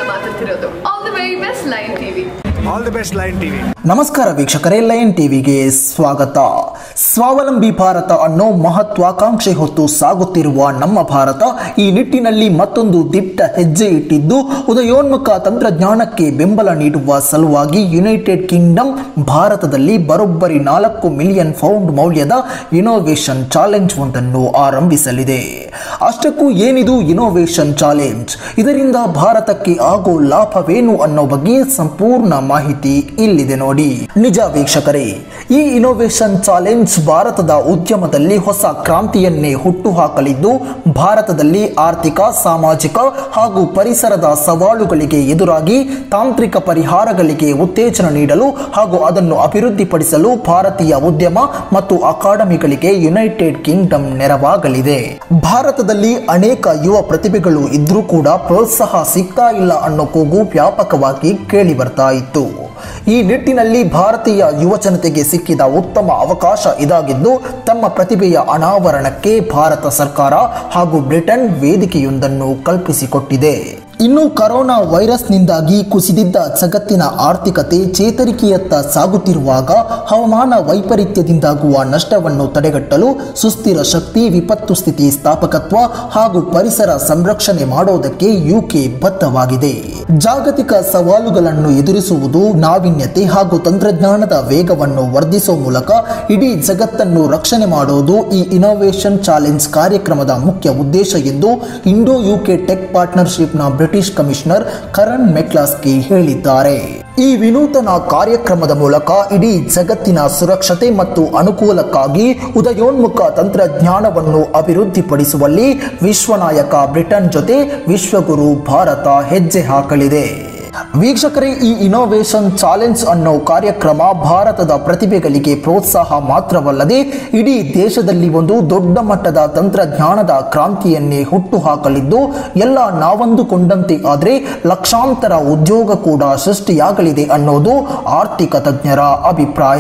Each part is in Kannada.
ಮಾತಾಡ್ತಿರೋದು all the very best Lion TV all the best Lion TV ನಮಸ್ಕಾರ ವೀಕ್ಷಕರೇ ಲಯನ್ ಟಿವಿಗೆ ಸ್ವಾಗತ ಸ್ವಾವಲಂಬಿ ಭಾರತ ಅನ್ನೋ ಮಹತ್ವಾಕಾಂಕ್ಷೆ ಹೊತ್ತು ಸಾಗುತ್ತಿರುವ ನಮ್ಮ ಭಾರತ ಈ ನಿಟ್ಟಿನಲ್ಲಿ ಮತ್ತೊಂದು ದಿಟ್ಟ ಹೆಜ್ಜೆ ಇಟ್ಟಿದ್ದು ಉದಯೋನ್ಮುಖ ತಂತ್ರಜ್ಞಾನಕ್ಕೆ ಬೆಂಬಲ ನೀಡುವ ಸಲುವಾಗಿ ಯುನೈಟೆಡ್ ಕಿಂಗ್ಡಮ್ ಭಾರತದಲ್ಲಿ ಬರೋಬ್ಬರಿ ನಾಲ್ಕು ಮಿಲಿಯನ್ ಪೌಂಡ್ ಮೌಲ್ಯದ ಇನೋವೇಷನ್ ಚಾಲೆಂಜ್ ಒಂದನ್ನು ಆರಂಭಿಸಲಿದೆ ಅಷ್ಟಕ್ಕೂ ಏನಿದು ಇನೋವೇಷನ್ ಚಾಲೆಂಜ್ ಇದರಿಂದ ಭಾರತಕ್ಕೆ ಆಗೋ ಲಾಭವೇನು ಅನ್ನೋ ಬಗ್ಗೆ ಸಂಪೂರ್ಣ ಮಾಹಿತಿ ಇಲ್ಲಿದೆ ನೋಡಿ ನಿಜ ವೀಕ್ಷಕರೇ ಈ ಇನೋವೇಷನ್ ಚಾಲೆಂಜ್ ಭಾರತದ ಉದ್ಯಮದಲ್ಲಿ ಹೊಸ ಕ್ರಾಂತಿಯನ್ನೇ ಹುಟ್ಟುಹಾಕಲಿದ್ದು ಭಾರತದಲ್ಲಿ ಆರ್ಥಿಕ ಸಾಮಾಜಿಕ ಹಾಗೂ ಪರಿಸರದ ಸವಾಲುಗಳಿಗೆ ಎದುರಾಗಿ ತಾಂತ್ರಿಕ ಪರಿಹಾರಗಳಿಗೆ ಉತ್ತೇಜನ ನೀಡಲು ಹಾಗೂ ಅದನ್ನು ಅಭಿವೃದ್ಧಿಪಡಿಸಲು ಭಾರತೀಯ ಉದ್ಯಮ ಮತ್ತು ಅಕಾಡೆಮಿಗಳಿಗೆ ಯುನೈಟೆಡ್ ಕಿಂಗ್ಡಮ್ ನೆರವಾಗಲಿದೆ ಭಾರತದಲ್ಲಿ ಅನೇಕ ಯುವ ಪ್ರತಿಭೆಗಳು ಇದ್ರೂ ಕೂಡ ಪ್ರೋತ್ಸಾಹ ಸಿಗ್ತಾ ಇಲ್ಲ ಅನ್ನೋ ಕೂಗು ವ್ಯಾಪಕವಾಗಿ ಕೇಳಿ ಬರ್ತಾ ಇತ್ತು ಈ ನಿಟ್ಟಿನಲ್ಲಿ ಭಾರತೀಯ ಯುವ ಜನತೆಗೆ ಸಿಕ್ಕಿದ ಉತ್ತಮ ಅವಕಾಶ ಇದಾಗಿದ್ದು ತಮ್ಮ ಪ್ರತಿಭೆಯ ಅನಾವರಣಕ್ಕೆ ಭಾರತ ಸರ್ಕಾರ ಹಾಗೂ ಬ್ರಿಟನ್ ವೇದಿಕೆಯೊಂದನ್ನು ಕಲ್ಪಿಸಿಕೊಟ್ಟಿದೆ ಇನ್ನು ಕರೋನಾ ವೈರಸ್ನಿಂದಾಗಿ ಕುಸಿದಿದ್ದ ಜಗತ್ತಿನ ಆರ್ಥಿಕತೆ ಚೇತರಿಕೆಯತ್ತ ಸಾಗುತ್ತಿರುವಾಗ ಹವಾಮಾನ ವೈಪರೀತ್ಯದಿಂದಾಗುವ ನಷ್ಟವನ್ನು ತಡೆಗಟ್ಟಲು ಸುಸ್ಥಿರ ಶಕ್ತಿ ವಿಪತ್ತು ಸ್ಥಿತಿ ಸ್ಥಾಪಕತ್ವ ಹಾಗೂ ಪರಿಸರ ಸಂರಕ್ಷಣೆ ಮಾಡೋದಕ್ಕೆ ಯುಕೆ ಬದ್ಧವಾಗಿದೆ ಜಾಗತಿಕ ಸವಾಲುಗಳನ್ನು ಎದುರಿಸುವುದು ನಾವೀನ್ಯತೆ ಹಾಗೂ ತಂತ್ರಜ್ಞಾನದ ವೇಗವನ್ನು ವರ್ಧಿಸುವ ಮೂಲಕ ಇಡೀ ಜಗತ್ತನ್ನು ರಕ್ಷಣೆ ಮಾಡೋದು ಈ ಇನೋವೇಷನ್ ಚಾಲೆಂಜ್ ಕಾರ್ಯಕ್ರಮದ ಮುಖ್ಯ ಉದ್ದೇಶ ಎಂದು ಇಂಡೋ ಯುಕೆ ಟೆಕ್ ಪಾರ್ಟ್ನರ್ಶಿಪ್ನ ಬ್ರಿಟಿಷ್ ಕಮಿಷನರ್ ಕರಣ್ ಮೆಕ್ಲಾಸ್ಕಿ ಹೇಳಿದ್ದಾರೆ ಈ ವಿನೂತನ ಕಾರ್ಯಕ್ರಮದ ಮೂಲಕ ಇಡೀ ಜಗತ್ತಿನ ಸುರಕ್ಷತೆ ಮತ್ತು ಅನುಕೂಲಕ್ಕಾಗಿ ಉದಯೋನ್ಮುಖ ತಂತ್ರಜ್ಞಾನವನ್ನು ಅಭಿವೃದ್ಧಿಪಡಿಸುವಲ್ಲಿ ವಿಶ್ವನಾಯಕ ಬ್ರಿಟನ್ ಜೊತೆ ವಿಶ್ವಗುರು ಭಾರತ ಹೆಜ್ಜೆ ಹಾಕಲಿದೆ ವೀಕ್ಷಕರೇ ಈ ಇನೋವೇಷನ್ ಚಾಲೆಂಜ್ ಅನ್ನೋ ಕಾರ್ಯಕ್ರಮ ಭಾರತದ ಪ್ರತಿಭೆಗಳಿಗೆ ಪ್ರೋತ್ಸಾಹ ಮಾತ್ರವಲ್ಲದೆ ಇಡೀ ದೇಶದಲ್ಲಿ ಒಂದು ದೊಡ್ಡ ಮಟ್ಟದ ತಂತ್ರಜ್ಞಾನದ ಕ್ರಾಂತಿಯನ್ನೇ ಹುಟ್ಟುಹಾಕಲಿದ್ದು ಎಲ್ಲ ನಾವಂದುಕೊಂಡಂತೆ ಆದರೆ ಲಕ್ಷಾಂತರ ಉದ್ಯೋಗ ಕೂಡ ಸೃಷ್ಟಿಯಾಗಲಿದೆ ಅನ್ನೋದು ಆರ್ಥಿಕ ತಜ್ಞರ ಅಭಿಪ್ರಾಯ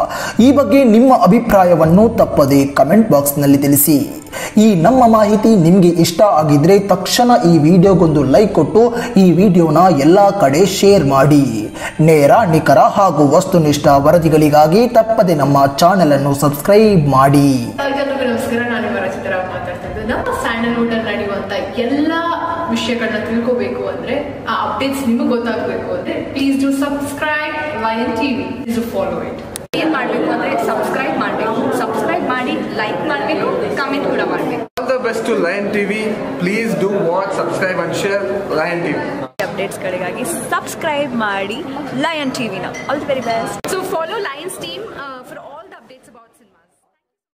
ಈ ಬಗ್ಗೆ ನಿಮ್ಮ ಅಭಿಪ್ರಾಯವನ್ನು ತಪ್ಪದೆ ಕಮೆಂಟ್ ಬಾಕ್ಸ್ನಲ್ಲಿ ತಿಳಿಸಿ ಈ ನಮ್ಮ ಮಾಹಿತಿ ನಿಮಗೆ ಇಷ್ಟ ಆಗಿದ್ರೆ ತಕ್ಷಣ ಈ ವಿಡಿಯೋಗೊಂದು ಲೈಕ್ ಕೊಟ್ಟು ಈ ವಿಡಿಯೋನ ಎಲ್ಲ ಕಡೆ ಶೇರ್ ಮಾಡಿ ನೇರ ನಿಖರ ಹಾಗೂ ವಸ್ತುನಿಷ್ಠ ವರದಿಗಳಿಗಾಗಿ ತಪ್ಪದೆ ನಮ್ಮ ಚಾನೆಲ್ ಅನ್ನು ಸಬ್ಸ್ಕ್ರೈಬ್ ಮಾಡಿ ಎಲ್ಲರಿಗೂ ನಮಸ್ಕಾರ ನಾನು ನಿಮ್ಮ ರಚಿತರ ಮಾತಾಡ್ತಾ ಇದ್ದು ನಮ್ಮ ಸ್ಯಾಂಡಲ್ವುಡ್ ಅಲ್ಲಿ ನಡೆಯುವಂತ ಎಲ್ಲಾ ವಿಷಯಗಳನ್ನ ತಿಳ್ಕೋಬೇಕು ಅಂದ್ರೆ ಆ ಅಪ್ಡೇಟ್ಸ್ ನಿಮಗೆ ಗೊತ್ತಾಗಬೇಕು ಅಂದ್ರೆ please do subscribe Lion TV please do follow it ಏನ್ ಮಾಡ್ಬೇಕು ಅಂದ್ರೆ ಸಬ್ಸ್ಕ್ರೈಬ್ ಮಾಡ್ಬೇಕು ಸಬ್ಸ್ಕ್ರೈಬ್ ಮಾಡಿ ಲೈಕ್ ಮಾಡ್ಬೇಕು ಕಮೆಂಟ್ ಕೂಡ ಮಾಡ್ಬೇಕು all the best to Lion TV please do watch subscribe and share Lion TV ಅಪ್ಡೇಟ್ಸ್ಗಳಿಗಾಗಿ ಸಬ್ಸ್ಕ್ರೈಬ್ ಮಾಡಿ ಲಯನ್ ಟಿವಿನ all the very best so follow Lions team